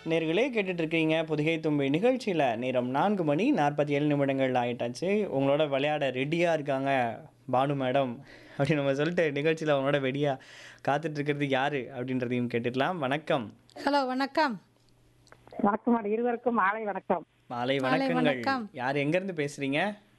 நேர்களே கேட்டுட்டு இருக்கீங்க புதுகை தும்பி நிகழ்ச்சியில் நேரம் நான்கு மணி நாற்பத்தி ஏழு நிமிடங்கள் ஆயிட்டாச்சு உங்களோட விளையாட ரெடியாக இருக்காங்க பானு மேடம் அப்படி நம்ம சொல்லிட்டு நிகழ்ச்சியில் அவங்களோட வெடியாக காத்துட்டு இருக்கிறது யாரு அப்படின்றதையும் கேட்டுடலாம் வணக்கம் ஹலோ வணக்கம் வணக்கம் மேடம் இருவருக்கும் மாலை வணக்கம் மாலை மாலை வணக்கங்கள் வணக்கம். யார் எங்கேருந்து பேசுறீங்க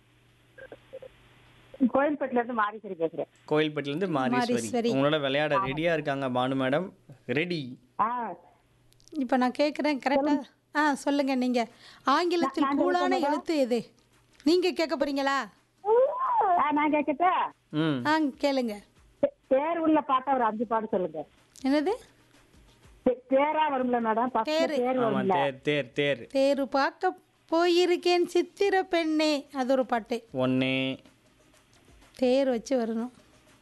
கோயில்பட்டில இருந்து மாரீஸ்வரி பேசுறேன் கோயில்பட்டிலேருந்து மாரீஸ்வரி மாரீஸ்வரி. உங்களோட விளையாட ரெடியாக இருக்காங்க பானு மேடம் ரெடி ஆ இப்போ நான் கேட்குறேன் கரெக்டாக ஆ சொல்லுங்க நீங்க ஆங்கிலத்தில் கூலான எழுத்து எது நீங்க கேட்க போறீங்களா ஆ, நான் கேட்கட்டா ம் ஆ கேளுங்க தே- தேர் உள்ள பாட்டா ஒரு அஞ்சு பாட்டு சொல்லுங்க என்னது தே- தேரா வரும்ல மேடம் first தேரு. தேர் ஆமாம் வரும்ல தேர் தேர் தேர் தேரு பார்க்க போயிருக்கேன் சித்திர பெண்ணே அது ஒரு பாட்டு ஒன்று தேர் வச்சு வரணும்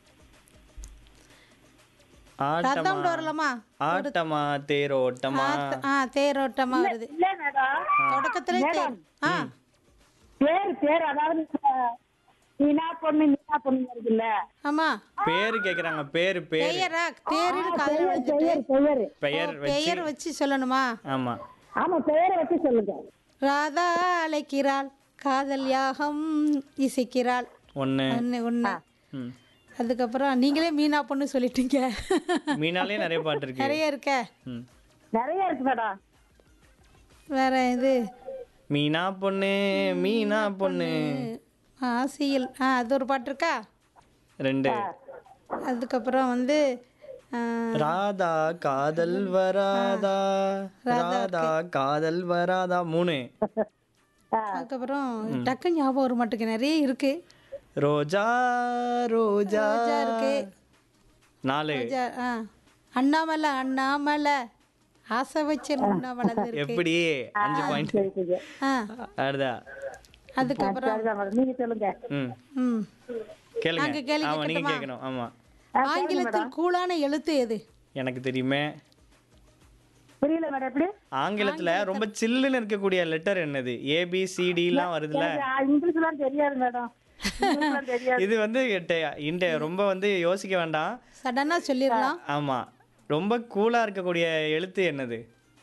ஆட்டமா ரதம் வரலாமா ஆட்டமா தேரோட்டமா ஆ தேரோட்டமா வருது இல்ல மேடம் தொடக்கத்துல தேர் ஆ தேர் தேர் அதாவது அஹ், நீனா பொண்ணு நீனா பொண்ணு வருதுல்ல ஆமா பேரு கேக்குறாங்க பேரு பேரு பெயரா தேருன்னு காதல விழுந்துட்டு பெயர் பெயர் பெயர் வச்சு பெயர் வச்சு சொல்லணுமா ஆமா ஆமா பெயரை வச்சு சொல்லுங்க ராதா அழைக்கிறாள் காதல் யாகம் இசைக்கிறாள் ஒண்ணு ஒன்று ஒன்று ம். அதுக்கப்புறம் நீங்களே மீனா பொண்ணு சொல்லிட்டீங்க மீனாலே நிறைய பாட்டு இருக்கு நிறைய இருக்க ம். நிறைய இருக்கு மேடம் வேற இது மீனா பொண்ணு மீனா பொண்ணு ஆசியில் ஆ அது ஒரு பாட்டு இருக்கா ரெண்டு அதுக்கப்புறம் வந்து ஆ, ராதா காதல் வராதா ராதா காதல் வராதா மூணு அதுக்கப்புறம் டக்கு ஞாபகம் வர மாட்டேங்குது நிறைய இருக்கு ரோஜா ரோஜா ரோஜா இருக்கு நாலு ரோஜா, ஆ அண்ணாமலை அண்ணாமலை ஆசை வச்சு அண்ணாமலை இருக்கு எப்படி அஞ்சு பாயிண்ட் சரி சரி ஆ அடுதா அதுக்கப்புறம் சரிதான் மேடம் நீங்க சொல்லுங்க ம் ம் கேளுங்க நாங்க கேள்வி ஆமா நீங்க கேட்கட்டுமா? கேட்கணும் ஆமா ஆங்கிலத்தில் கூலான எழுத்து எது எனக்கு தெரியுமே புரியல மேடம் எப்படி ஆங்கிலத்துல ரொம்ப சில்லுன்னு இருக்கக்கூடிய லெட்டர் என்னது ஏபிசிடி எல்லாம் வருதுல்ல எனக்கு, ஆ, இங்கிலீஷ்லாம் தெரியாது மேடம் இங்கிலீஷ்லாம் தெரியாது இது வந்து டெ- இந்த ரொம்ப வந்து யோசிக்க வேண்டாம் சடனா சொல்லிடலாம் ஆமா ரொம்ப கூலா இருக்கக்கூடிய எழுத்து என்னது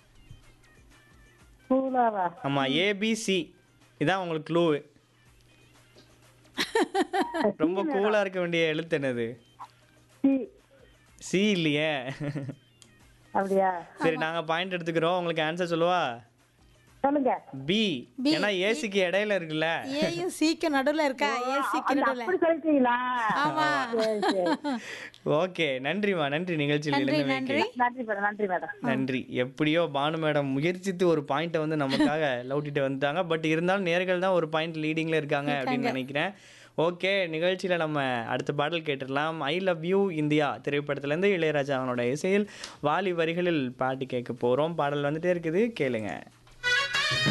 கூலாவா ஆமா ஏபிசி இதான் உங்களுக்கு க்ளூ ரொம்ப கூலா இருக்க வேண்டிய எழுத்து என்னது சி சி இல்லையே அப்படியா சரி நாங்க பாயிண்ட் எடுத்துக்கிறோம் உங்களுக்கு ஆன்சர் சொல்லுவா சொல்லுங்க பி ஏன்னா ஏசிக்கு இடையில இருக்குல்ல ஏயும் சீக்கு நடுவுல இருக்கா ஏ சீக்கு அந்த நடுவுல அப்படி சொல்லிட்டீங்களா ஆமா சரி சரி ஓகே நன்றிம்மா நன்றி நிகழ்ச்சியில் நன்றி இணைந்தமைக்கு நன்றி நன்றி மேடம் நன்றி மேடம் நன்றி எப்படியோ பானு மேடம் முயற்சித்து ஒரு பாயிண்ட்டை வந்து நமக்காக லவுட்டிட்டு வந்துட்டாங்க பட் இருந்தாலும் நேர்கள் தான் ஒரு பாயிண்ட் லீடிங்கில் இருக்காங்க அப்படின்னு நினைக்கிறேன் ஓகே நிகழ்ச்சியில் நம்ம அடுத்த பாடல் கேட்டுடலாம் ஐ லவ் யூ இந்தியா திரைப்படத்துலேருந்து இளையராஜா அவனோட இசையில் வாலி வரிகளில் பாட்டு கேட்க போகிறோம் பாடல் வந்துட்டே இருக்குது கேளுங்க